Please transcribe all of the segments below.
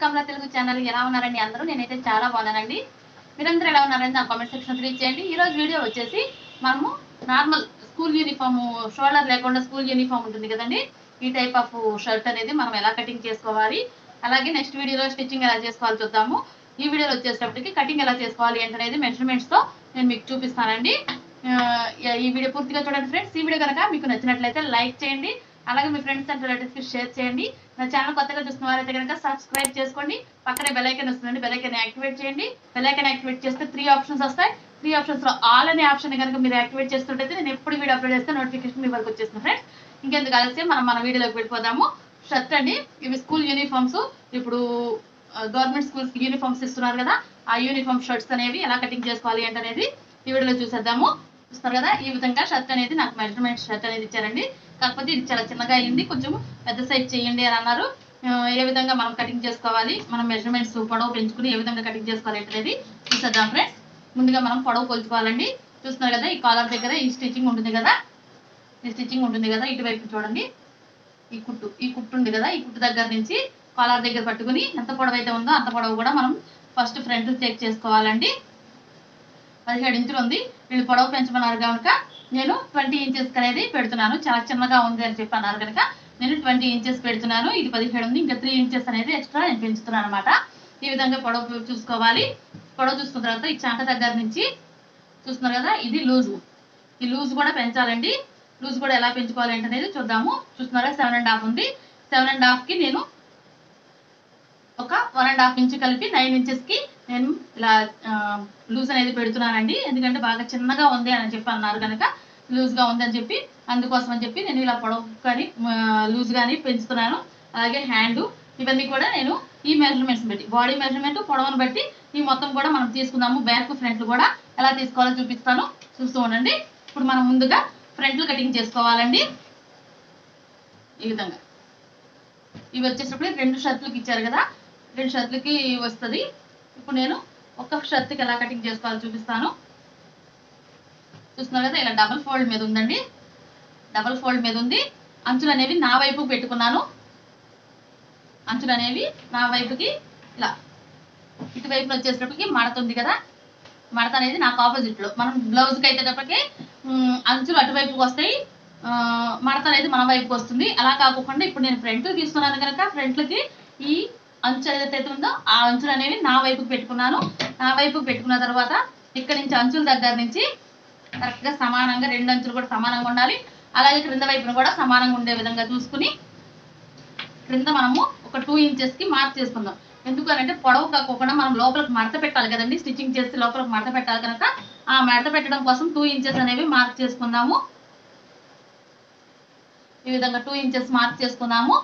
కమలా Telugu channel ఎలా ఉన్నారండి అందరూ నేనైతే చాలా బాగున్నానండి మీరందరూ ఎలా ఉన్నారండి నా కామెంట్ సెక్షన్ రీచ్ చేయండి ఈ రోజు వీడియో వచ్చేసి మనము నార్మల్ స్కూల్ యూనిఫామ్ షోల్డర్ లేకుండా స్కూల్ యూనిఫామ్ ఉంటుంది కదండి ఈ టైప్ ఆఫ్ షర్ట్ అనేది మనం ఎలా కటింగ్ చేసుకోవాలి అలాగే నెక్స్ట్ వీడియోలో స్టిచ్చింగ్ ఎలా చేసుకోవాలి చూద్దాము ఈ వీడియోలో వచ్చేటప్పటికి కటింగ్ ఎలా చేసుకోవాలి ఏంటనేది మెజర్మెంట్స్ తో నేను మీకు చూపిస్తానండి ఆ, ఈ వీడియో పూర్తిగా చూడండి ఫ్రెండ్స్ ఈ వీడియో కనుక మీకు నచ్చినట్లయితే లైక్ చేయండి అలాగే మీ ఫ్రెండ్స్ అండ్ రిలేటివ్స్ కి షేర్ చేయండి నా ఛానల్ కొత్తగా చూస్తున్న వారైతే కనుక సబ్స్క్రైబ్ చేసుకోండి పక్కనే బెల్ ఐకాన్ వస్తుందండి బెల్ ఐకాన్ యాక్టివేట్ చేయండి బెల్ ఐకాన్ యాక్టివేట్ చేస్తే త్రీ ఆప్షన్స్ వస్తాయి త్రీ ఆప్షన్స్ లో ఆల్ అనే ఆప్షన్ కనుక మీరు యాక్టివేట్ చేస్తుంటే నేను ఎప్పుడు వీడియో అప్లోడ్ చేస్తే నోటిఫికేషన్ మీ వరకు వచ్చేస్తుంది ఫ్రెండ్స్ ఇంకెందుకు ఆలస్యం మనం మన వీడియోలోకి వెళ్ళిపోదాము షర్ట్ అండి ఇవి స్కూల్ యూనిఫామ్స్ ఇప్పుడు గవర్నమెంట్ స్కూల్స్ యూనిఫామ్స్ ఇస్తున్నారు కదా ఆ యూనిఫామ్ షర్ట్స్ అనేవి ఎలా కటింగ్ చేసుకోవాలి ఏంటనేది ఈ వీడియోలో చూసేద్దాము చూస్తారు కదా ఈ విధంగా షర్ట్ అనేది నాకు మెజర్మెంట్ షర్ట్ అనేది ఇచ్చారండి కాకపోతే ఇది చాలా చిన్నగా అయింది కొంచెం పెద్ద సైజ్ చేయండి అని అన్నారు ఆ, ఏ విధంగా మనం కటింగ్ చేసుకోవాలి మనం మెజర్మెంట్స్ పొడవు పెంచుకుని ఏ విధంగా కటింగ్ చేసుకోవాలి అనేది చూసేద్దాం ఫ్రెండ్స్ ముందుగా మనం పొడవు కొలుచుకోవాలండి చూస్తున్నారు కదా ఈ కాలర్ దగ్గర ఈ స్టిచ్చింగ్ ఉంటుంది కదా ఈ స్టిచ్చింగ్ ఉంటుంది కదా ఇటువైపు చూడండి ఈ కుట్టు ఈ కుట్టు ఉంది కదా ఈ కుట్టు దగ్గర నుంచి కాలర్ దగ్గర పట్టుకుని ఎంత పొడవు అయితే ఉందో అంత పొడవు కూడా మనం ఫస్ట్ ఫ్రంట్ చెక్ చేసుకోవాలండి పదిహేడు ఇంచులు ఉంది వీళ్ళు పొడవు పెంచమన్నారు కనుక నేను ట్వంటీ ఇంచెస్ అనేది పెడుతున్నాను చాలా చిన్నగా ఉంది అని చెప్పి అన్నారు కనుక నేను ట్వంటీ ఇంచెస్ పెడుతున్నాను ఇది పదిహేడు ఉంది ఇంకా త్రీ ఇంచెస్ అనేది ఎక్స్ట్రా నేను పెంచుతున్నాను అనమాట ఈ విధంగా పొడవు చూసుకోవాలి పొడవు చూసుకున్న తర్వాత ఈ చాంట దగ్గర నుంచి చూస్తున్నారు కదా ఇది లూజు ఈ లూజ్ కూడా పెంచాలండి లూజ్ కూడా ఎలా పెంచుకోవాలి అనేది చూద్దాము చూస్తున్నారా సెవెన్ అండ్ హాఫ్ ఉంది సెవెన్ అండ్ హాఫ్ కి నేను ఒక వన్ అండ్ హాఫ్ ఇంచ్ కలిపి నైన్ ఇంచెస్ కి నేను ఇలా లూజ్ అనేది పెడుతున్నానండి ఎందుకంటే బాగా చిన్నగా ఉంది అని చెప్పి అన్నారు కనుక లూజ్ గా ఉంది అని చెప్పి అందుకోసం అని చెప్పి నేను ఇలా పొడవు కానీ లూజ్ కానీ పెంచుతున్నాను అలాగే హ్యాండ్ ఇవన్నీ కూడా నేను ఈ మెజర్మెంట్స్ బట్టి బాడీ మెజర్మెంట్ పొడవును బట్టి ఈ మొత్తం కూడా మనం తీసుకుందాము బ్యాక్ ఫ్రంట్ కూడా ఎలా తీసుకోవాలో చూపిస్తాను చూస్తూ ఉండండి ఇప్పుడు మనం ముందుగా ఫ్రంట్ కటింగ్ చేసుకోవాలండి ఈ విధంగా ఇవి వచ్చేటప్పుడు రెండు షర్ట్లకి ఇచ్చారు కదా రెండు షర్ట్లకి వస్తుంది ఇప్పుడు నేను ఒక్క షర్ట్కి ఎలా కటింగ్ చేసుకోవాలో చూపిస్తాను చూస్తున్నారు కదా ఇలా డబుల్ ఫోల్డ్ మీద ఉందండి డబుల్ ఫోల్డ్ మీద ఉంది అంచులు అనేవి నా వైపు పెట్టుకున్నాను అంచులు అనేవి నా వైపుకి ఇలా ఇటువైపున వచ్చేటప్పటికి మడత ఉంది కదా మడత అనేది నాకు ఆపోజిట్ లో మనం బ్లౌజ్ కి అయితే ఉమ్, అంచులు అటువైపుకి వస్తాయి ఆ, మడత అనేది మన వైపుకి వస్తుంది అలా కాకుండా ఇప్పుడు నేను ఫ్రంట్ తీసుకున్నాను కనుక ఫ్రంట్లకి ఈ అంచు ఏదైతే ఉందో ఆ అంచులు అనేవి నా వైపుకి పెట్టుకున్నాను నా వైపుకి పెట్టుకున్న తర్వాత ఇక్కడ నుంచి అంచుల దగ్గర నుంచి కరెక్ట్ గా సమానంగా రెండు అంచులు కూడా సమానంగా ఉండాలి అలాగే క్రింద వైపున కూడా సమానంగా ఉండే విధంగా చూసుకుని క్రింద మనము ఒక టూ ఇంచెస్ కి మార్క్ చేసుకుందాం ఎందుకు అని అంటే పొడవు కాకుండా మనం లోపలికి మడత పెట్టాలి కదండి స్టిచ్చింగ్ చేసి లోపలికి మడత పెట్టాలి కనుక ఆ మడత పెట్టడం కోసం టూ ఇంచెస్ అనేవి మార్క్ చేసుకుందాము ఈ విధంగా టూ ఇంచెస్ మార్క్ చేసుకుందాము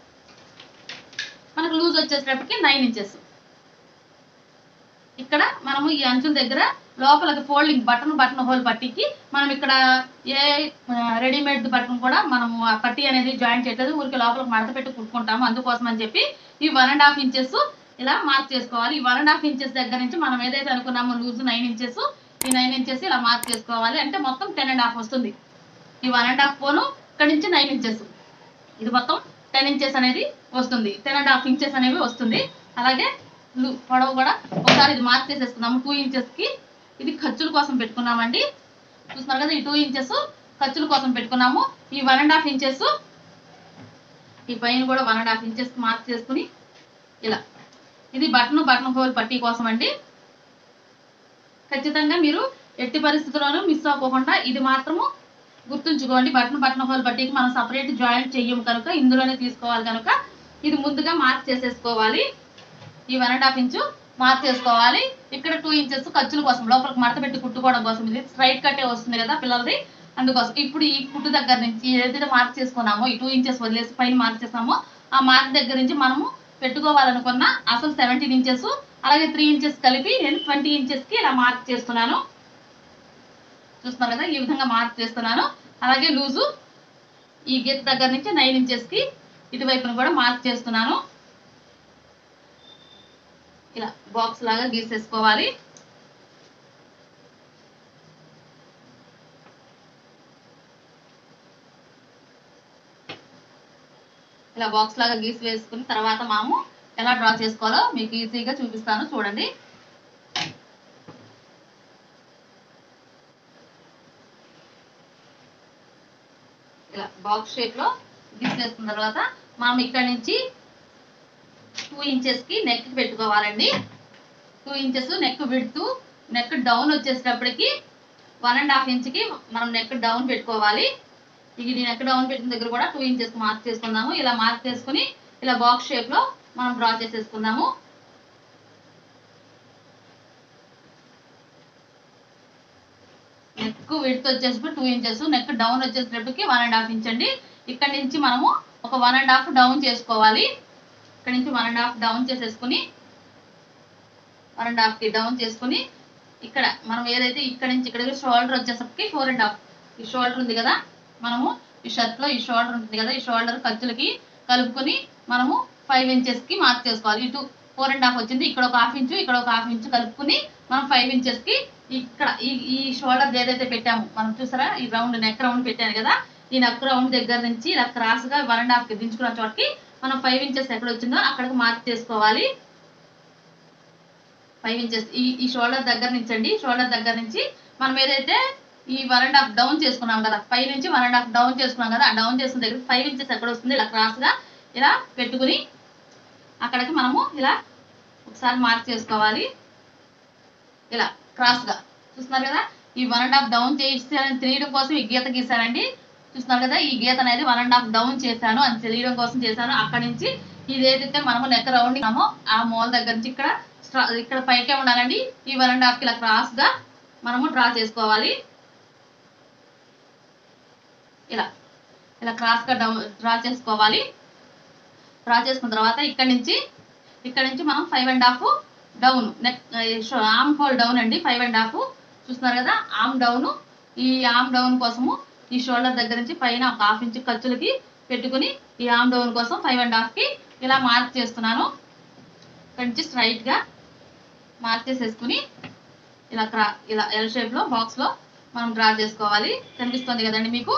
మనకు లూజ్ వచ్చేటప్పటికి నైన్ ఇంచెస్ ఇక్కడ మనము ఈ అంచుల దగ్గర లోపలకి ఫోల్డింగ్ బటన్ బటన్ హోల్ పట్టికి మనం ఇక్కడ ఏ రెడీమేడ్ బటన్ కూడా మనము ఆ పట్టీ అనేది జాయిన్ చేయట్లేదు ఊరికి లోపలికి మడత పెట్టి కుట్టుకుంటాము అందుకోసం అని చెప్పి ఈ వన్ అండ్ హాఫ్ ఇంచెస్ ఇలా మార్క్ చేసుకోవాలి ఈ వన్ అండ్ హాఫ్ ఇంచెస్ దగ్గర నుంచి మనం ఏదైతే అనుకున్నామో లూజ్ నైన్ ఇంచెస్ ఈ నైన్ ఇంచెస్ ఇలా మార్క్ చేసుకోవాలి అంటే మొత్తం టెన్ అండ్ హాఫ్ వస్తుంది ఈ వన్ అండ్ హాఫ్ పోను ఇక్కడ నుంచి నైన్ ఇంచెస్ ఇది మొత్తం టెన్ ఇంచెస్ అనేది వస్తుంది టెన్ అండ్ హాఫ్ ఇంచెస్ అనేవి వస్తుంది అలాగే లు- పొడవు కూడా ఒకసారి ఇది మార్క్ చేసేసుకుందాము టూ ఇంచెస్ కి ఇది ఖర్చుల కోసం పెట్టుకున్నామండి చూస్తున్నారు కదా ఈ టూ ఇంచెస్ ఖర్చుల కోసం పెట్టుకున్నాము ఈ వన్ అండ్ హాఫ్ ఇంచెస్ ఈ పైన కూడా one and half inches mark చేసుకుని ఇలా ఇది బటన్ బటన్ హోల్ పట్టీ కోసం అండి ఖచ్చితంగా మీరు ఎట్టి పరిస్థితుల్లోనూ మిస్ అవ్వకుండా ఇది మాత్రము గుర్తుంచుకోండి బటన్ బటన్ హోల్ బట్టీకి మనం సపరేట్ జాయింట్ చెయ్యము కనుక ఇందులోనే తీసుకోవాలి కనుక ఇది ముందుగా మార్క్ చేసేసుకోవాలి ఈ one and half inch mark చేసుకోవాలి ఇక్కడ టూ ఇంచెస్ ఖర్చుల కోసం లోపలికి మడత పెట్టి కుట్టుకోవడం కోసం ఇది స్ట్రైట్ కట్టే వస్తుంది కదా పిల్లలది అందుకోసం ఇప్పుడు ఈ కుట్టు దగ్గర నుంచి ఏదైతే మార్క్ చేసుకున్నామో ఈ టూ ఇంచెస్ వదిలేసి పైన మార్క్ చేసామో ఆ మార్క్ దగ్గర నుంచి మనము పెట్టుకోవాలనుకున్న అసలు సెవెంటీన్ ఇంచెస్ అలాగే త్రీ ఇంచెస్ కలిపి నేను ట్వంటీ ఇంచెస్ కి ఇలా మార్క్ చేస్తున్నాను చూస్తున్నారు కదా ఈ విధంగా మార్క్ చేస్తున్నాను అలాగే లూజు ఈ గెట్ దగ్గర నుంచి నైన్ ఇంచెస్ కి ఇటువైపున కూడా మార్క్ చేస్తున్నాను ఇలా బాక్స్ లాగా గీసేసుకోవాలి ఇలా బాక్స్ లాగా గీసి వేసుకుని తర్వాత మనము ఎలా డ్రా చేసుకోవాలో మీకు ఈజీగా చూపిస్తాను చూడండి ఇలా బాక్స్ షేప్ లో గీసేసుకున్న తర్వాత మనం ఇక్కడ నుంచి టూ ఇంచెస్ కి నెక్ పెట్టుకోవాలండి టూ ఇంచెస్ నెక్ విడుతూ నెక్ డౌన్ వచ్చేసేటప్పటికి వన్ అండ్ హాఫ్ ఇంచ్ కి మనం నెక్ డౌన్ పెట్టుకోవాలి ఇది నెక్ డౌన్ పెట్టిన దగ్గర కూడా టూ ఇంచెస్ మార్క్ చేసుకుందాము ఇలా మార్క్ చేసుకుని ఇలా బాక్స్ షేప్ లో మనం డ్రా చేసేసుకుందాము నెక్ విడ్త్ వచ్చేసి టూ ఇంచెస్ నెక్ డౌన్ వచ్చేసేటప్పటికి వన్ అండ్ హాఫ్ ఇంచ్ అండి ఇక్కడ నుంచి మనము ఒక వన్ అండ్ హాఫ్ డౌన్ చేసుకోవాలి ఇక్కడ నుంచి వన్ అండ్ హాఫ్ డౌన్ చేసేసుకుని వన్ అండ్ హాఫ్ కి డౌన్ చేసుకుని ఇక్కడ మనం ఏదైతే ఇక్కడ నుంచి ఇక్కడ షోల్డర్ వచ్చేసరికి ఫోర్ అండ్ హాఫ్ ఈ షోల్డర్ ఉంది కదా మనము ఈ షర్ట్ లో ఈ షోల్డర్ ఉంటుంది కదా ఈ షోల్డర్ ఖర్చులకి కలుపుకొని మనము ఫైవ్ ఇంచెస్ కి మార్క్ చేసుకోవాలి ఇటు ఫోర్ అండ్ హాఫ్ వచ్చింది ఇక్కడ ఒక హాఫ్ ఇంచు ఇక్కడ ఒక హాఫ్ ఇంచు కలుపుకుని మనం ఫైవ్ ఇంచెస్ కి ఇక్కడ ఈ ఈ షోల్డర్ ఏదైతే పెట్టాము మనం చూసారా ఈ రౌండ్ నెక్ రౌండ్ పెట్టాను కదా ఈ నెక్ రౌండ్ దగ్గర నుంచి ఇలా క్రాస్ గా వన్ అండ్ హాఫ్ కి దించుకున్న చోటకి మనం ఫైవ్ ఇంచెస్ ఎక్కడ వచ్చిందో అక్కడికి మార్క్ చేసుకోవాలి ఫైవ్ ఇంచెస్ ఈ ఈ షోల్డర్ దగ్గర నుంచి అండి షోల్డర్ దగ్గర నుంచి మనం ఏదైతే ఈ వన్ అండ్ హాఫ్ డౌన్ చేసుకున్నాం కదా పై నుంచి వన్ అండ్ హాఫ్ డౌన్ చేసుకున్నాం కదా ఆ డౌన్ చేసుకున్న దగ్గర ఫైవ్ ఇంచెస్ ఎక్కడ వస్తుంది ఇలా క్రాస్ గా ఇలా పెట్టుకుని అక్కడికి మనము ఇలా ఒకసారి మార్క్ చేసుకోవాలి ఇలా క్రాస్ గా చూస్తున్నారు కదా ఈ వన్ అండ్ హాఫ్ డౌన్ చేసి తెలియడం కోసం ఈ గీత గీసానండి చూస్తున్నారు కదా ఈ గీత అనేది వన్ అండ్ హాఫ్ డౌన్ చేశాను అని తెలియడం కోసం చేశాను అక్కడి నుంచి ఇది ఏదైతే మనము నెక్ రౌండ్ ఆ మూల దగ్గర నుంచి ఇక్కడ స్ట్రా- ఇక్కడ పైకే ఉండాలండి ఈ వన్ అండ్ హాఫ్ ఇలా క్రాస్ గా మనము డ్రా చేసుకోవాలి ఇలా ఇలా క్రాస్ గా డౌన్ డ్రా చేసుకోవాలి డ్రా చేసుకున్న తర్వాత ఇక్కడ నుంచి ఇక్కడ నుంచి మనం five and half down neck arm hole down అండి ఫైవ్ అండ్ హాఫ్ చూస్తున్నారు కదా ఆమ్ డౌన్ ఈ ఆమ్ డౌన్ కోసము ఈ షోల్డర్ దగ్గర నుంచి పైన ఒక హాఫ్ ఇంచ్ ఖర్చులకి పెట్టుకుని ఈ ఆమ్ డౌన్ కోసం ఫైవ్ అండ్ హాఫ్ కి ఇలా మార్క్ చేస్తున్నాను ఇక్కడ నుంచి స్ట్రైట్ గా మార్క్ చేసేసుకుని ఇలా క్రా ఇలా ఎల్ షేప్ లో బాక్స్ లో మనం డ్రా చేసుకోవాలి కనిపిస్తుంది కదండి మీకు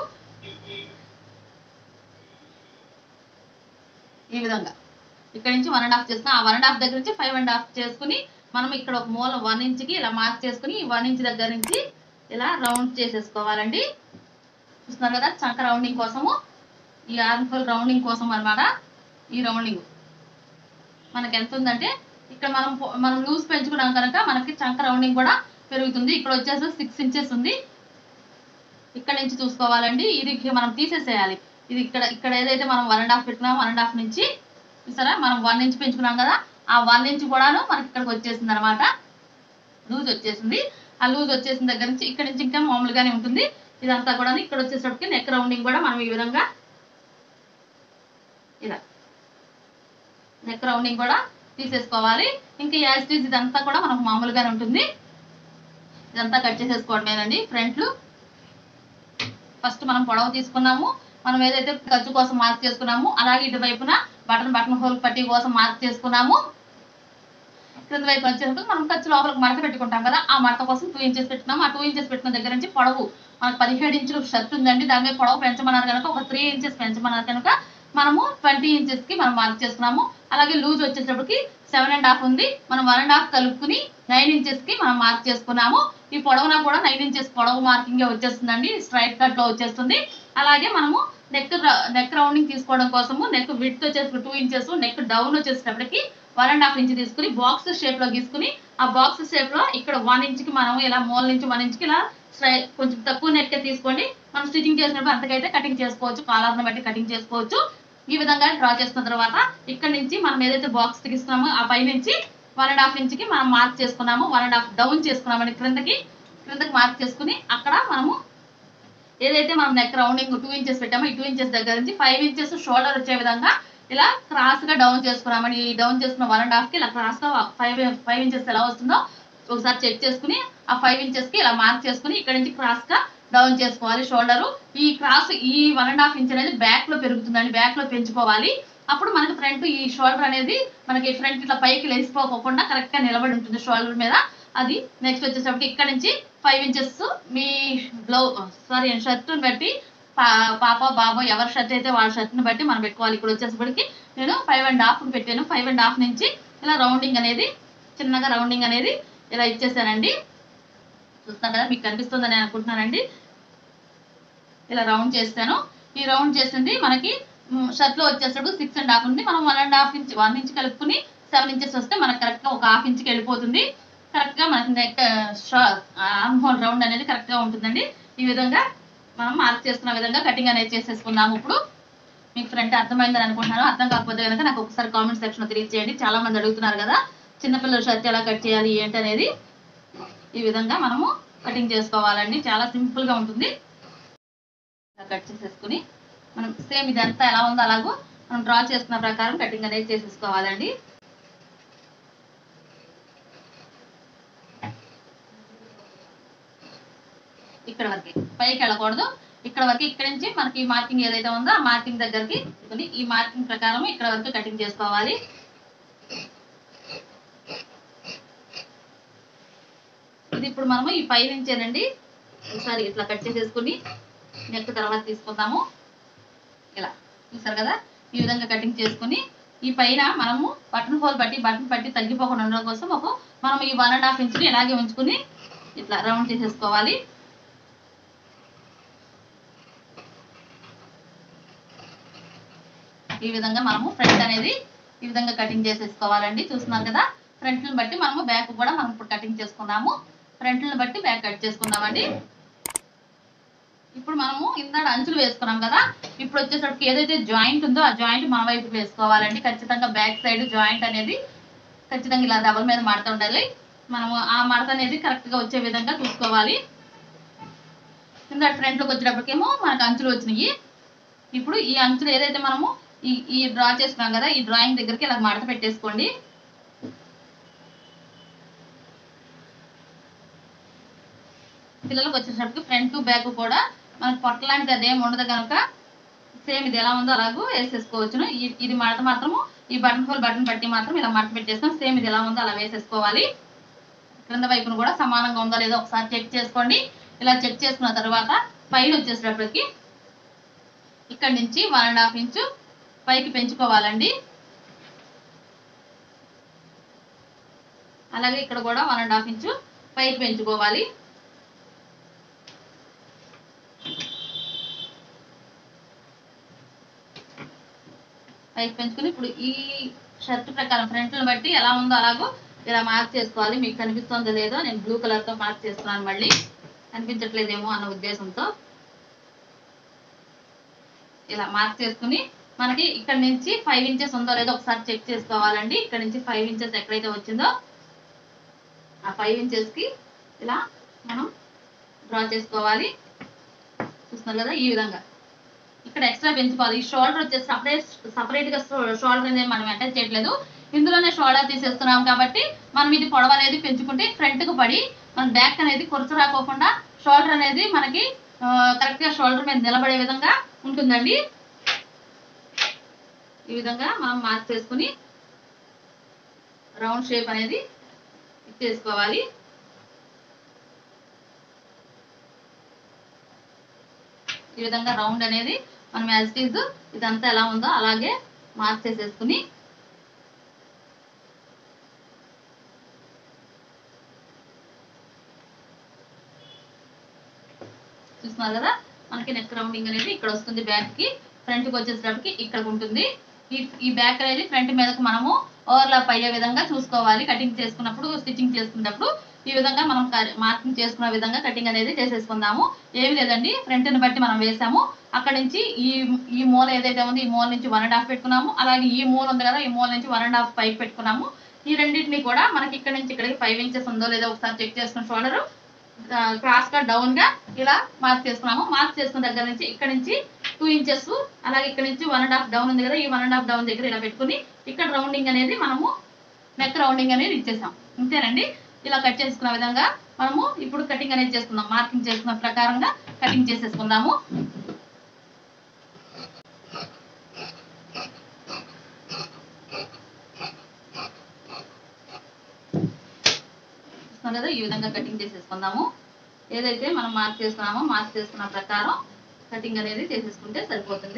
ఈ విధంగా ఇక్కడ నుంచి వన్ అండ్ హాఫ్ చేసుకుని ఆ వన్ అండ్ హాఫ్ దగ్గర నుంచి ఫైవ్ అండ్ హాఫ్ చేసుకుని మనం ఇక్కడ ఒక మూల వన్ ఇంచ్కి ఇలా మార్క్ చేసుకుని ఈ వన్ ఇంచ్ దగ్గర నుంచి ఇలా రౌండ్ చేసేసుకోవాలండి చూస్తున్నారు కదా చంక రౌండింగ్ కోసము ఈ ఆర్మ్ హోల్ రౌండింగ్ కోసం అన్నమాట ఈ రౌండింగ్ మనకి ఎంత ఉందంటే ఇక్కడ మనం పొ- మనం లూజ్ పెంచుకున్నాం కనుక మనకి చంక రౌండింగ్ కూడా పెరుగుతుంది ఇక్కడ వచ్చేసి సిక్స్ ఇంచెస్ ఉంది ఇక్కడ నుంచి చూసుకోవాలండి ఇది ఇక మనం తీసేసేయాలి ఇది ఇక్కడ ఇక్కడ ఏదైతే మనం వన్ అండ్ హాఫ్ పెట్టుకున్నాం వన్ అండ్ హాఫ్ నుంచి చూసారా మనం వన్ ఇంచ్ పెంచుకున్నాం కదా ఆ వన్ ఇంచ్ కూడాను మనకి ఇక్కడికి వచ్చేసింది అనమాట లూజ్ వచ్చేసింది ఆ లూజ్ వచ్చేసిన దగ్గర నుంచి ఇక్కడ నుంచి ఇంకా మామూలుగానే ఉంటుంది ఇదంతా కూడా ఇక్కడ వచ్చేసరికి నెక్ రౌండింగ్ కూడా మనం ఈ విధంగా ఇలా నెక్ రౌండింగ్ కూడా తీసేసుకోవాలి ఇంకా యాజ్ టీజ్ ఇదంతా కూడా మనకు మామూలుగానే ఉంటుంది ఇదంతా కట్ చేసేసుకోవడమేనండి ఫ్రంట్లు ఫస్ట్ మనం పొడవు తీసుకున్నాము మనం ఏదైతే ఖర్చు కోసం మార్క్ చేసుకున్నాము అలాగే ఇటువైపున బటన్ బటన్ హోల్ పట్టీ కోసం మార్క్ చేసుకున్నాము క్రింద వైపు వచ్చేటప్పుడు మనం ఖర్చు లోపలికి మడత పెట్టుకుంటాం కదా ఆ మడత కోసం టూ ఇంచెస్ పెట్టుకున్నాము ఆ టూ ఇంచెస్ పెట్టిన దగ్గర నుంచి పొడవు మనకు పదిహేడు ఇంచులు షర్ట్ ఉందండి దాని మీద పొడవు పెంచమన్నారు కనుక ఒక త్రీ ఇంచెస్ పెంచమన్నారు కనుక మనము ట్వంటీ ఇంచెస్ కి మనం మార్క్ చేసుకున్నాము అలాగే లూజ్ వచ్చేటప్పటికి సెవెన్ అండ్ హాఫ్ ఉంది మనం వన్ అండ్ హాఫ్ కలుపుకుని నైన్ ఇంచెస్ కి మనం మార్క్ చేసుకున్నాము ఈ పొడవున కూడా నైన్ ఇంచెస్ పొడవు మార్కింగ్ వచ్చేస్తుందండి స్ట్రైట్ కట్ లో వచ్చేస్తుంది అలాగే మనము నెక్ నెక్ రౌండింగ్ తీసుకోవడం కోసము నెక్ విడ్త్ వచ్చేసి టూ ఇంచెస్ నెక్ డౌన్ వచ్చేసేటప్పటికి వన్ అండ్ హాఫ్ ఇంచ్ తీసుకుని బాక్స్ షేప్ లో గీసుకుని ఆ బాక్స్ షేప్ లో ఇక్కడ వన్ ఇంచ్ కి మనం ఇలా మూల నుంచి వన్ ఇంచ్ కి ఇలా స్ట్రై- కొంచెం తక్కువ నెక్ తీసుకోండి మనం స్టిచ్చింగ్ చేసినప్పుడు అంతకైతే కటింగ్ చేసుకోవచ్చు కాలర్ని బట్టి కటింగ్ చేసుకోవచ్చు ఈ విధంగా డ్రా చేసుకున్న తర్వాత ఇక్కడ నుంచి మనం ఏదైతే బాక్స్ తీసుకున్నామో ఆ పై నుంచి వన్ అండ్ హాఫ్ ఇంచ్ కి మనం మార్క్ చేసుకున్నాము వన్ అండ్ హాఫ్ డౌన్ చేసుకున్నామండి క్రిందకి క్రిందకి మార్క్ చేసుకుని అక్కడ మనము ఏదైతే మనం నెక్ రౌండింగ్ టూ ఇంచెస్ పెట్టామో ఈ టూ ఇంచెస్ దగ్గర నుంచి ఫైవ్ ఇంచెస్ షోల్డర్ వచ్చే విధంగా ఇలా క్రాస్ గా డౌన్ చేసుకున్నామని ఈ డౌన్ చేసుకున్న వన్ అండ్ హాఫ్ కి ఇలా క్రాస్ గా ఫైవ్ ఫైవ్ ఇంచెస్ ఎలా వస్తుందో ఒకసారి చెక్ చేసుకుని ఆ ఫైవ్ ఇంచెస్ కి ఇలా మార్క్ చేసుకుని ఇక్కడ నుంచి క్రాస్ గా డౌన్ చేసుకోవాలి షోల్డర్ ఈ క్రాస్ ఈ వన్ అండ్ హాఫ్ ఇంచ్ అనేది బ్యాక్ లో పెరుగుతుందండి బ్యాక్ లో పెంచుకోవాలి అప్పుడు మనకి ఫ్రంట్ ఈ షోల్డర్ అనేది మనకి ఫ్రంట్ ఇట్లా పైకి లేచిపోకుండా కరెక్ట్ గా నిలబడి ఉంటుంది షోల్డర్ మీద అది నెక్స్ట్ వచ్చేసరికి ఇక్కడ నుంచి ఫైవ్ ఇంచెస్ మీ బ్లౌ సారీ షర్ట్ బట్టి పా పాప బాబో ఎవరి షర్ట్ అయితే వాళ్ళ షర్ట్ని బట్టి మనం పెట్టుకోవాలి ఇక్కడ వచ్చేసరికి నేను ఫైవ్ అండ్ హాఫ్ పెట్టాను ఫైవ్ అండ్ హాఫ్ నుంచి ఇలా రౌండింగ్ అనేది చిన్నగా రౌండింగ్ అనేది ఇలా ఇచ్చేసానండి చూస్తున్నా కదా మీకు కనిపిస్తుందని అనుకుంటున్నానండి ఇలా రౌండ్ చేస్తాను ఈ రౌండ్ చేసింది మనకి షర్ట్ లో వచ్చేటప్పుడు సిక్స్ అండ్ హాఫ్ ఉంది మనం one and half inch one inch కలుపుకుని సెవెన్ ఇంచెస్ వస్తే మనకి కరెక్ట్ గా ఒక హాఫ్ ఇంచ్కి వెళ్ళిపోతుంది కరెక్ట్ గా మనకి నెక్ ఆర్మ్ హోల్ రౌండ్ అనేది కరెక్ట్ గా ఉంటుందండి ఈ విధంగా మనం మార్క్ చేసుకున్న విధంగా కటింగ్ అనేది చేసేసుకుందాము ఇప్పుడు మీకు ఫ్రంట్ అర్థమైందని అనుకుంటున్నాను అర్థం కాకపోతే కనుక నాకు ఒకసారి కామెంట్ సెక్షన్ లో తెలియజేయండి చాలా మంది అడుగుతున్నారు కదా చిన్నపిల్లల షర్ట్ ఎలా కట్ చేయాలి ఏంటి అనేది ఈ విధంగా మనము కటింగ్ చేసుకోవాలండి చాలా సింపుల్ గా ఉంటుంది ఇలా కట్ చేసేసుకుని మనం సేమ్ ఇదంతా ఎలా ఉందో అలాగో మనం డ్రా చేసుకున్న ప్రకారం కటింగ్ అనేది చేసేసుకోవాలండి ఇక్కడ వరకు పైకి వెళ్ళకూడదు ఇక్కడ వరకు ఇక్కడ నుంచి మనకి మార్కింగ్ ఏదైతే ఉందో ఆ మార్కింగ్ దగ్గరికి తీసుకుని ఈ మార్కింగ్ ప్రకారం ఇక్కడ వరకు కటింగ్ చేసుకోవాలి ఇది ఇప్పుడు మనము ఈ పై నుంచేనండి ఒకసారి ఇట్లా కట్ చేసేసుకుని నెక్ తర్వాత తీసుకుందాము ఇలా చూసారు కదా ఈ విధంగా కటింగ్ చేసుకుని ఈ పైన మనము బటన్ హోల్ బట్టి బటన్ పట్టి తగ్గిపోకుండా ఉండడం కోసం ఒక మనం ఈ వన్ అండ్ హాఫ్ ఇంచుని ఇలాగే ఉంచుకుని ఇట్లా రౌండ్ చేసేసుకోవాలి ఈ విధంగా మనము ఫ్రంట్ అనేది ఈ విధంగా కటింగ్ చేసేసుకోవాలండి చూస్తున్నారు కదా ఫ్రంట్ని బట్టి మనము బ్యాక్ కూడా మనం ఇప్పుడు కటింగ్ చేసుకుందాము ఫ్రంట్ని బట్టి బ్యాక్ కట్ చేసుకుందామండి ఇప్పుడు మనము ఇందాక అంచులు వేసుకున్నాం కదా ఇప్పుడు వచ్చేసరికి ఏదైతే జాయింట్ ఉందో ఆ జాయింట్ మన వైపు వేసుకోవాలండి ఖచ్చితంగా బ్యాక్ సైడ్ జాయింట్ అనేది ఖచ్చితంగా ఇలా డబల్ మీద మడత ఉండాలి మనము ఆ మడత అనేది కరెక్ట్ గా వచ్చే విధంగా చూసుకోవాలి ఇందాక ఫ్రంట్ లోకి వచ్చేటప్పటికేమో మనకు అంచులు వచ్చినాయి ఇప్పుడు ఈ అంచులు ఏదైతే మనము ఈ ఈ డ్రా చేసుకున్నాం కదా ఈ డ్రాయింగ్ దగ్గరికి ఇలా మడత పెట్టేసుకోండి పిల్లలకు వచ్చేటప్పటికి ఫ్రంట్ బ్యాక్ కూడా మనకి పొట్ట లాంటిది అదేం ఉండదు కనుక సేమ్ ఇది ఎలా ఉందో అలాగూ వేసేసుకోవచ్చును ఈ- ఇది మడత మాత్రము ఈ బటన్ హోల్ బటన్ పట్టి మాత్రం ఇలా మడత పెట్టేస్తాం సేమ్ ఇది ఎలా ఉందో అలా వేసేసుకోవాలి క్రింద వైపును కూడా సమానంగా ఉందో లేదో ఒకసారి చెక్ చేసుకోండి ఇలా చెక్ చేసుకున్న తర్వాత పైన వచ్చేసేటప్పటికి ఇక్కడ నుంచి వన్ అండ్ హాఫ్ ఇంచు పైకి పెంచుకోవాలండి అలాగే ఇక్కడ కూడా వన్ అండ్ హాఫ్ ఇంచు పైకి పెంచుకోవాలి పైకి పెంచుకుని ఇప్పుడు ఈ షర్ట్ ప్రకారం ఫ్రంట్ బట్టి ఎలా ఉందో అలాగో ఇలా మార్క్ చేసుకోవాలి మీకు కనిపిస్తుందో లేదో నేను బ్లూ కలర్ తో మార్క్ చేస్తున్నాను మళ్ళీ కనిపించట్లేదేమో అన్న ఉద్దేశంతో ఇలా మార్క్ చేసుకుని మనకి ఇక్కడ నుంచి ఫైవ్ ఇంచెస్ ఉందో లేదో ఒకసారి చెక్ చేసుకోవాలండి ఇక్కడ నుంచి ఫైవ్ ఇంచెస్ ఎక్కడైతే వచ్చిందో ఆ ఫైవ్ ఇంచెస్ కి ఇలా మనం డ్రా చేసుకోవాలి చూస్తున్నారు కదా ఈ విధంగా ఇక్కడ ఎక్స్ట్రా పెంచుకోవాలి ఈ షోల్డర్ వచ్చేసి సపరేట్ సపరేట్ గా షోల్డర్ అనేది మనం అటాచ్ చేయట్లేదు ఇందులోనే షోల్డర్ తీసేస్తున్నాం కాబట్టి మనం ఇది పొడవ అనేది పెంచుకుంటే ఫ్రంట్ కు పడి మన బ్యాక్ అనేది కురచ రాకోకుండా షోల్డర్ అనేది మనకి కరెక్ట్ గా షోల్డర్ మీద నిలబడే విధంగా ఉంటుందండి ఈ విధంగా మనం మార్క్ చేసుకుని రౌండ్ షేప్ అనేది ఇచ్చేసుకోవాలి ఈ విధంగా రౌండ్ అనేది మనం యాజ్ ఇట్ ఈజ్ ఇదంతా ఎలా ఉందో అలాగే మార్క్ చేసేసుకుని చూస్తున్నారు కదా మనకి నెక్ రౌండింగ్ అనేది ఇక్కడ వస్తుంది బ్యాక్ కి ఫ్రంట్ కి వచ్చేసరికి ఇక్కడ ఉంటుంది ఈ ఈ బ్యాక్ అనేది ఫ్రంట్ మీదకి మనము ఓవర్లాప్ అయ్యే విధంగా చూసుకోవాలి కటింగ్ చేసుకున్నప్పుడు స్టిచ్చింగ్ చేసుకున్నప్పుడు ఈ విధంగా మనం మార్కింగ్ చేసుకున్న విధంగా కటింగ్ అనేది చేసేసుకుందాము ఏమి లేదండి ఫ్రంట్ ని బట్టి మనం వేసాము అక్కడ నుంచి ఈ ఈ మూల ఏదైతే ఉందో ఈ మూల నుంచి వన్ అండ్ హాఫ్ పెట్టుకున్నాము అలాగే ఈ మూల ఉంది కదా ఈ మూల నుంచి వన్ అండ్ హాఫ్ పైకి పెట్టుకున్నాము ఈ రెండింటిని కూడా మనకి ఇక్కడ నుంచి ఇక్కడికి ఫైవ్ ఇంచెస్ ఉందో లేదో ఒకసారి చెక్ చేసుకున్న షోల్డర్ క్రాస్ గా డౌన్ గా ఇలా మార్క్ చేసుకున్నాము మార్క్ చేసుకున్న దగ్గర నుంచి ఇక్కడ నుంచి టూ ఇంచెస్ అలాగే ఇక్కడ నుంచి వన్ అండ్ హాఫ్ డౌన్ ఉంది కదా ఈ వన్ అండ్ హాఫ్ డౌన్ దగ్గర ఇలా పెట్టుకుని ఇక్కడ రౌండింగ్ అనేది మనము నెక్ రౌండింగ్ అనేది ఇచ్చేసాం అంతేనండి ఇలా కట్ చేసుకున్న విధంగా మనము ఇప్పుడు కటింగ్ అనేది చేసుకుందాం మార్కింగ్ చేసుకున్న ప్రకారంగా కటింగ్ చేసేసుకుందాము చూస్తున్నాం కదా ఈ విధంగా కటింగ్ చేసేసుకుందాము ఏదైతే మనం మార్క్ చేసుకున్నామో మార్క్ చేసుకున్న ప్రకారం కటింగ్ అనేది చేసేసుకుంటే సరిపోతుంది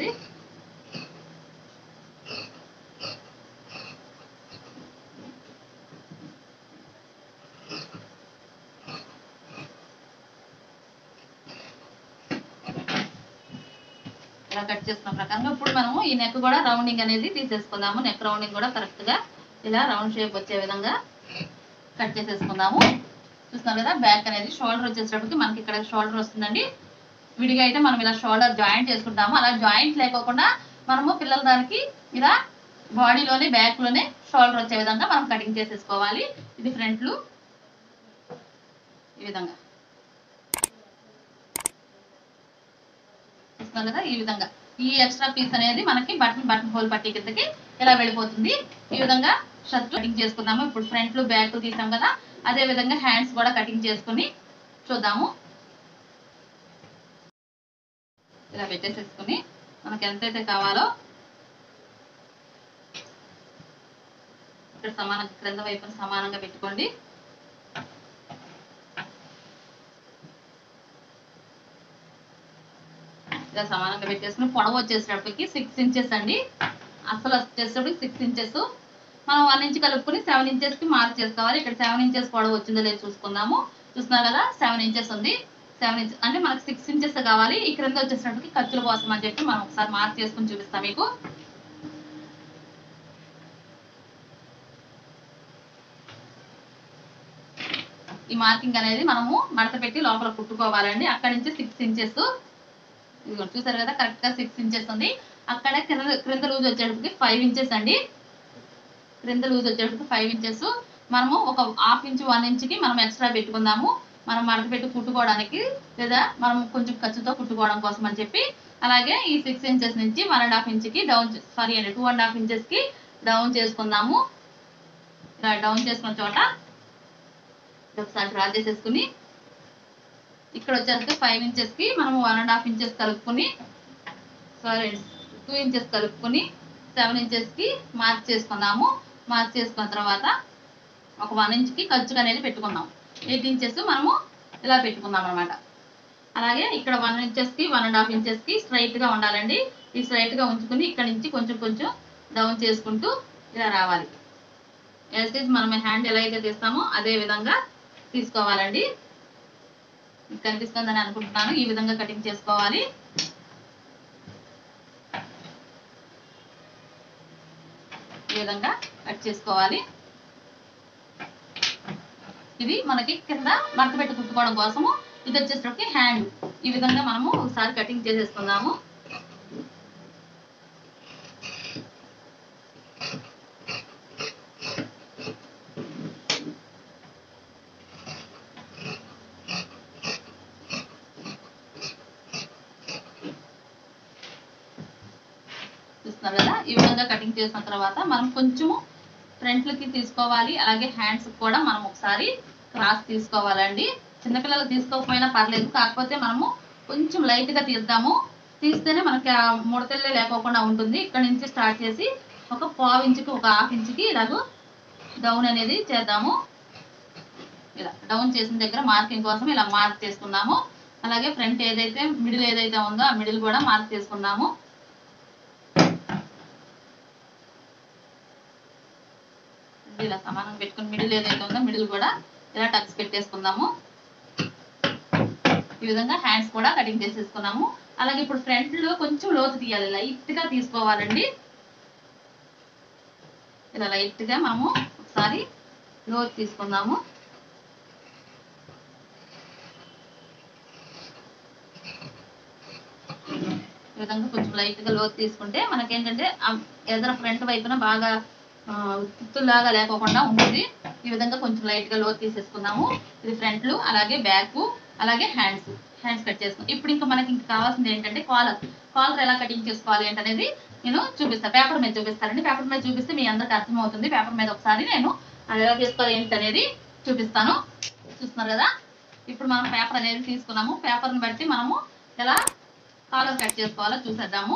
ఇలా కట్ చేసుకున్న ప్రకారంగా ఇప్పుడు మనము ఈ నెక్ కూడా రౌండింగ్ అనేది తీసేసుకుందాము నెక్ రౌండింగ్ కూడా కరెక్ట్ గా ఇలా రౌండ్ షేప్ వచ్చే విధంగా కట్ చేసేసుకుందాము చూస్తున్నారు కదా బ్యాక్ అనేది షోల్డర్ వచ్చేటప్పటికి మనకి ఇక్కడ షోల్డర్ వస్తుందండి విడిగా అయితే మనం ఇలా షోల్డర్ జాయింట్ చేసుకుంటాము అలా జాయింట్ లేకోకుండా మనము పిల్లల దానికి ఇలా బాడీలోనే బ్యాక్ లోనే షోల్డర్ వచ్చే విధంగా మనం కటింగ్ చేసేసుకోవాలి ఇది ఫ్రంట్లు ఈ విధంగా చూస్తున్నాం కదా ఈ విధంగా ఈ ఎక్స్ట్రా పీస్ అనేది మనకి బటన్ బటన్ హోల్ పట్టి కిందకి ఇలా వెళ్ళిపోతుంది ఈ విధంగా షర్ట్ కటింగ్ చేసుకుందాము ఇప్పుడు ఫ్రంట్ బ్యాక్ తీసాం కదా అదే విధంగా హ్యాండ్స్ కూడా కటింగ్ చేసుకుని చూద్దాము ఇలా పెట్టేసేసుకుని మనకి ఎంతైతే కావాలో ఇక్కడ సమానంగా క్రింద వైపున సమానంగా పెట్టుకోండి ఇలా సమానంగా పెట్టేసుకుని పొడవు వచ్చేసేటప్పటికి సిక్స్ ఇంచెస్ అండి అసలు వచ్చేటప్పటికి సిక్స్ ఇంచెస్ మనం వన్ ఇంచ్ కలుపుకొని సెవెన్ ఇంచెస్ కి మార్క్ చేసుకోవాలి ఇక్కడ సెవెన్ ఇంచెస్ పొడవు వచ్చిందో లేదో చూసుకుందాము చూస్తున్నారు కదా సెవెన్ ఇంచెస్ ఉంది సెవెన్ ఇంచెస్ అంటే మనకి సిక్స్ ఇంచెస్ కావాలి ఈ క్రింద వచ్చేసినప్పటికి ఖర్చుల కోసం అని చెప్పి మనం ఒకసారి మార్క్ చేసుకుని చూపిస్తాం మీకు ఈ మార్కింగ్ అనేది మనము మడత పెట్టి లోపల కుట్టుకోవాలండి అక్కడి నుంచి సిక్స్ ఇంచెస్ ఇదిగో చూసారు కదా కరెక్ట్ గా సిక్స్ ఇంచెస్ ఉంది అక్కడ క్రింద క్రింద లూజ్ వచ్చేటప్పటికి ఫైవ్ ఇంచెస్ అండి క్రింద లూజ్ వచ్చేటప్పటికి ఫైవ్ ఇంచెస్ మనము ఒక హాఫ్ ఇంచ్ వన్ ఇంచ్ కి మనం ఎక్స్ట్రా పెట్టుకుందాము మనం మడత పెట్టి కుట్టుకోవడానికి లేదా మనం కొంచెం ఖర్చుతో కుట్టుకోవడం కోసం అని చెప్పి అలాగే ఈ సిక్స్ ఇంచెస్ నుంచి వన్ అండ్ హాఫ్ ఇంచ్ కి డౌన్ సారీ అండి టూ అండ్ హాఫ్ ఇంచెస్ కి డౌన్ చేసుకుందాము ఇలా డౌన్ చేసుకున్న చోట ఒకసారి డ్రా చేసేసుకుని ఇక్కడ వచ్చేసరికి ఫైవ్ ఇంచెస్ కి మనం వన్ అండ్ హాఫ్ ఇంచెస్ కలుపుకొని సారీ టూ ఇంచెస్ కలుపుకొని సెవెన్ ఇంచెస్ కి మార్క్ చేసుకుందాము మార్క్ చేసుకున్న తర్వాత ఒక వన్ ఇంచ్ కి ఖర్చు అనేది పెట్టుకుందాం ఎయిట్ ఇంచెస్ మనము ఇలా పెట్టుకుందాం అనమాట అలాగే ఇక్కడ వన్ ఇంచెస్ కి వన్ అండ్ హాఫ్ ఇంచెస్ కి స్ట్రైట్ గా ఉండాలండి ఈ స్ట్రైట్ గా ఉంచుకుని ఇక్కడ నుంచి కొంచెం కొంచెం డౌన్ చేసుకుంటూ ఇలా రావాలి ఎల్సీస్ మనం హ్యాండ్ ఎలా అయితే తీస్తామో అదే విధంగా తీసుకోవాలండి మీకు కనిపిస్తుందని అనుకుంటున్నాను ఈ విధంగా కటింగ్ చేసుకోవాలి ఈ విధంగా కట్ చేసుకోవాలి ఇది మనకి కింద మడత పెట్టి కుట్టుకోవడం కోసము ఇది వచ్చేసరికి హ్యాండ్ ఈ విధంగా మనము ఒకసారి కటింగ్ చేసేసుకుందాము చూస్తున్నారు కదా ఈ విధంగా కటింగ్ చేసిన తర్వాత మనం కొంచెము ఫ్రంట్లకి తీసుకోవాలి అలాగే హ్యాండ్స్ కూడా మనం ఒకసారి క్రాస్ తీసుకోవాలండి చిన్నపిల్లలు తీసుకోకపోయినా పర్లేదు కాకపోతే మనము కొంచెం లైట్ గా తీద్దాము తీస్తేనే మనకి ఆ ముడతల్లే లేకోకుండా ఉంటుంది ఇక్కడ నుంచి స్టార్ట్ చేసి ఒక పావు ఇంచుకి ఒక హాఫ్ ఇంచుకి ఇలాగ డౌన్ అనేది చేద్దాము ఇలా డౌన్ చేసిన దగ్గర మార్కింగ్ కోసం ఇలా మార్క్ చేసుకుందాము అలాగే ఫ్రంట్ ఏదైతే మిడిల్ ఏదైతే ఉందో ఆ మిడిల్ కూడా మార్క్ చేసుకుందాము ఇలా సమానంగా పెట్టుకుని మిడిల్ ఏదైతే ఉందో మిడిల్ కూడా ఇలా టక్స్ పెట్టేసుకుందాము ఈ విధంగా హ్యాండ్స్ కూడా కటింగ్ చేసేసుకున్నాము అలాగే ఇప్పుడు ఫ్రంట్ లో కొంచెం లోతు తీయాలి లైట్ గా తీసుకోవాలండి ఇలా లైట్ గా మనము ఒకసారి లోతు తీసుకుందాము ఈ విధంగా కొంచెం లైట్ గా లోతు తీసుకుంటే మనకేంటంటే ఆ ఎదర ఫ్రంట్ వైపున బాగా ఆ, ఉత్తులాగా లేకోకుండా ఉంటుంది ఈ విధంగా కొంచెం లైట్ గా లోతు తీసేసుకుందాము ఇది ఫ్రంట్లు అలాగే బ్యాక్ అలాగే హ్యాండ్స్ హ్యాండ్స్ కట్ చేసుకున్నాం ఇప్పుడు ఇంకా మనకి ఇంకా కావాల్సింది ఏంటంటే కాలర్ కాలర్ ఎలా కటింగ్ చేసుకోవాలి ఏంటనేది నేను చూపిస్తాను పేపర్ మీద చూపిస్తానండి పేపర్ మీద చూపిస్తే మీ అందరికి అర్థమవుతుంది పేపర్ మీద ఒకసారి నేను అది ఎలా చేసుకోవాలి ఏంటనేది చూపిస్తాను చూస్తున్నారు కదా ఇప్పుడు మనం పేపర్ అనేది తీసుకున్నాము పేపర్ని బట్టి మనము ఎలా కాలర్ కట్ చేసుకోవాలో చూసేద్దాము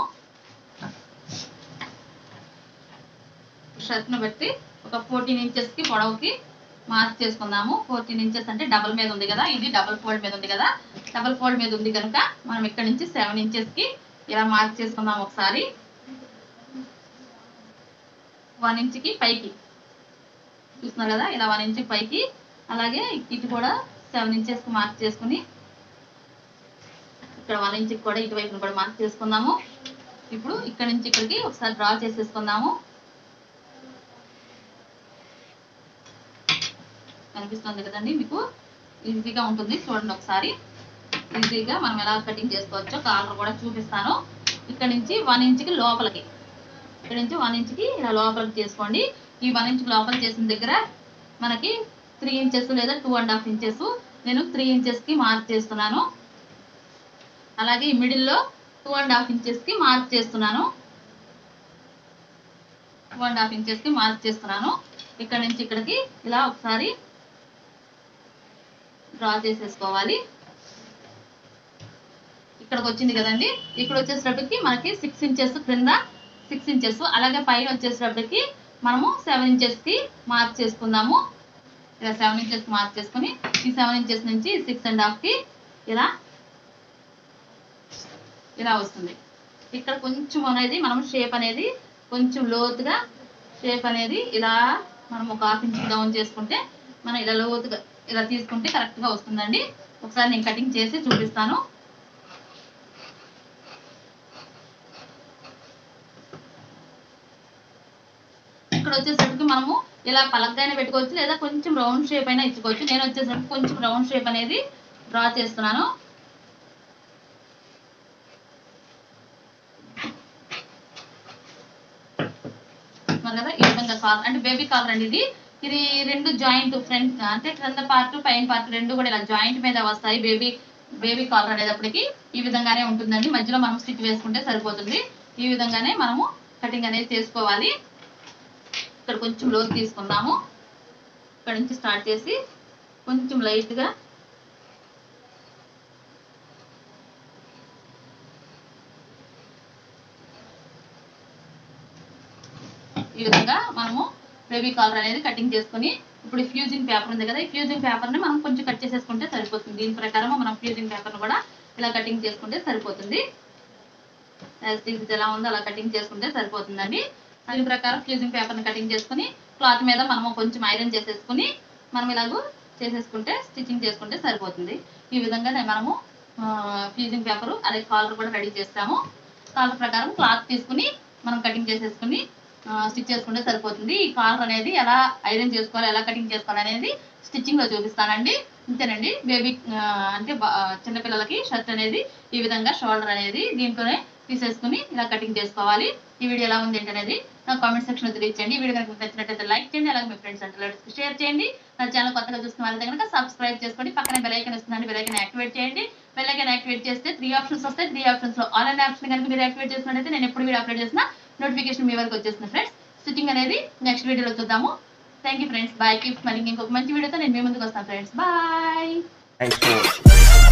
షర్ట్ను బట్టి ఒక ఫోర్టీన్ ఇంచెస్కి పొడవుకి మార్క్ చేసుకుందాము ఫోర్టీన్ ఇంచెస్ అంటే డబుల్ మీద ఉంది కదా ఇది డబుల్ ఫోల్డ్ మీద ఉంది కదా డబుల్ ఫోల్డ్ మీద ఉంది కనుక మనం ఇక్కడ నుంచి సెవెన్ ఇంచెస్కి ఇలా మార్క్ చేసుకుందాం ఒకసారి వన్ ఇంచ్కి పైకి చూస్తున్నారు కదా ఇలా వన్ ఇంచ్ పైకి అలాగే ఇటు కూడా సెవెన్ ఇంచెస్కి మార్క్ చేసుకుని ఇక్కడ వన్ ఇంచ్కి కూడా ఇటువైపును కూడా మార్క్ చేసుకుందాము ఇప్పుడు ఇక్కడ నుంచి ఇక్కడికి ఒకసారి డ్రా చేసేసుకుందాము కనిపిస్తుంది కదండి మీకు ఈజీగా ఉంటుంది చూడండి ఒకసారి ఈజీగా మనం ఎలా కటింగ్ చేసుకోవచ్చో కాలర్ కూడా చూపిస్తాను ఇక్కడ నుంచి వన్ ఇంచ్కి లోపలికి ఇక్కడ నుంచి వన్ ఇంచ్కి ఇలా లోపలికి చేసుకోండి ఈ వన్ ఇంచ్ లోపల చేసిన దగ్గర మనకి త్రీ ఇంచెస్ లేదా టూ అండ్ హాఫ్ ఇంచెస్ నేను త్రీ ఇంచెస్కి మార్క్ చేస్తున్నాను అలాగే ఈ మిడిల్లో టూ అండ్ హాఫ్ ఇంచెస్కి మార్క్ చేస్తున్నాను టూ అండ్ హాఫ్ ఇంచెస్కి మార్క్ చేస్తున్నాను ఇక్కడ నుంచి ఇక్కడికి ఇలా ఒకసారి డ్రా చేసేసుకోవాలి ఇక్కడికి వచ్చింది కదండి ఇక్కడ వచ్చేసేటప్పటికి మనకి సిక్స్ ఇంచెస్ క్రింద సిక్స్ ఇంచెస్ అలాగే పైన వచ్చేసేటప్పటికి మనము సెవెన్ ఇంచెస్కి మార్క్ చేసుకుందాము ఇలా సెవెన్ ఇంచెస్కి మార్క్ చేసుకుని ఈ సెవెన్ ఇంచెస్ నుంచి సిక్స్ అండ్ హాఫ్కి ఇలా ఇలా వస్తుంది ఇక్కడ కొంచెం అనేది మనం షేప్ అనేది కొంచెం లోతుగా షేప్ అనేది ఇలా మనం ఒక హాఫ్ ఇంచ్ డౌన్ చేసుకుంటే మనం ఇలా లోతుగా ఇలా తీసుకుంటే కరెక్ట్గా వస్తుందండి ఒకసారి నేను కటింగ్ చేసి చూపిస్తాను ఇక్కడ వచ్చేసరికి మనము ఇలా పలకైనా పెట్టుకోవచ్చు లేదా కొంచెం రౌండ్ షేప్ అయినా ఇచ్చుకోవచ్చు నేను వచ్చేసరికి కొంచెం రౌండ్ షేప్ అనేది డ్రా చేస్తున్నాను చూస్తున్నారు కదా ఈ విధంగా కాలర్ అంటే బేబీ కాలర్ అండి ఇది ఇది రెండు జాయింట్ ఫ్రంట్ అంటే క్రింద పార్ట్ పైన పార్ట్ రెండు కూడా ఇలా జాయింట్ మీద వస్తాయి బేబీ బేబీ కాలర్ అనేటప్పటికి ఈ విధంగానే ఉంటుందండి మధ్యలో మనం స్టిచ్ వేసుకుంటే సరిపోతుంది ఈ విధంగానే మనము కటింగ్ అనేది చేసుకోవాలి ఇక్కడ కొంచెం లోతు తీసుకుందాము ఇక్కడ నుంచి స్టార్ట్ చేసి కొంచెం లైట్గా ఈ విధంగా మనము బేబీ కాలర్ అనేది కటింగ్ చేసుకొని ఇప్పుడు ఫ్యూజింగ్ పేపర్ ఉంది కదా ఈ ఫ్యూజింగ్ పేపర్ని మనం కొంచెం కట్ చేసేసుకుంటే సరిపోతుంది దీని ప్రకారం మనం ఫ్యూజింగ్ పేపర్ని కూడా ఇలా కటింగ్ చేసుకుంటే సరిపోతుంది యాజ్ ఇది ఎలా ఉందో అలా కటింగ్ చేసుకుంటే సరిపోతుందండి దీని ప్రకారం ఫ్యూజింగ్ పేపర్ని కటింగ్ చేసుకుని క్లాత్ మీద మనము కొంచెం ఐరన్ చేసేసుకుని మనం ఇలాగూ చేసేసుకుంటే స్టిచ్చింగ్ చేసుకుంటే సరిపోతుంది ఈ విధంగా మనము ఫ్యూజింగ్ పేపర్ అలాగే కాలర్ కూడా రెడీ చేస్తాము కాలర్ ప్రకారం క్లాత్ తీసుకుని మనం కటింగ్ చేసేసుకుని స్టిచ్ చేసుకుంటే సరిపోతుంది ఈ కాలర్ అనేది ఎలా ఐరన్ చేసుకోవాలి ఎలా కటింగ్ చేసుకోవాలి అనేది స్టిచ్చింగ్ లో చూపిస్తానండి అంతేనండి బేబీ అంటే బా- చిన్నపిల్లలకి షర్ట్ అనేది ఈ విధంగా షోల్డర్ అనేది దీంట్లోనే తీసేసుకుని ఇలా కటింగ్ చేసుకోవాలి ఈ వీడియో ఎలా ఉంది ఏంటనేది నా కామెంట్ సెక్షన్ లో తెలియచేయండి ఈ వీడియో కనుక మీకు నచ్చినట్టయితే లైక్ చేయండి అలాగే మీ ఫ్రెండ్స్ అంటే రిలేటివ్స్ షేర్ చేయండి నా ఛానల్ కొత్తగా చూస్తున్న వాళ్ళైతే కనుక సబ్స్క్రైబ్ చేసుకోండి పక్కనే బెల్ ఐకన్ వస్తుందండి బెల్ ఐకన్ యాక్టివేట్ చేయండి బెల్ ఐకన్ యాక్టివేట్ చేస్తే త్రీ ఆప్షన్స్ వస్తాయి త్రీ ఆప్షన్స్ లో ఆల్ అండ్ ఆప్షన్ కనుక మీరు యాక్టివేట్ చేసినట్టయితే నేను ఎప్పుడు వీడియో అప్లోడ్ చేసిన నోటిఫికేషన్ మీ వరకు వచ్చేస్తుంది ఫ్రెండ్స్ స్టిచ్చింగ్ అనేది నెక్స్ట్ వీడియోలో చూద్దాము thank you friends bye keep మళ్ళీ ఇంకొక మంచి వీడియోతో నేను మీ ముందుకు వస్తాను ఫ్రెండ్స్ బాయ్ High school.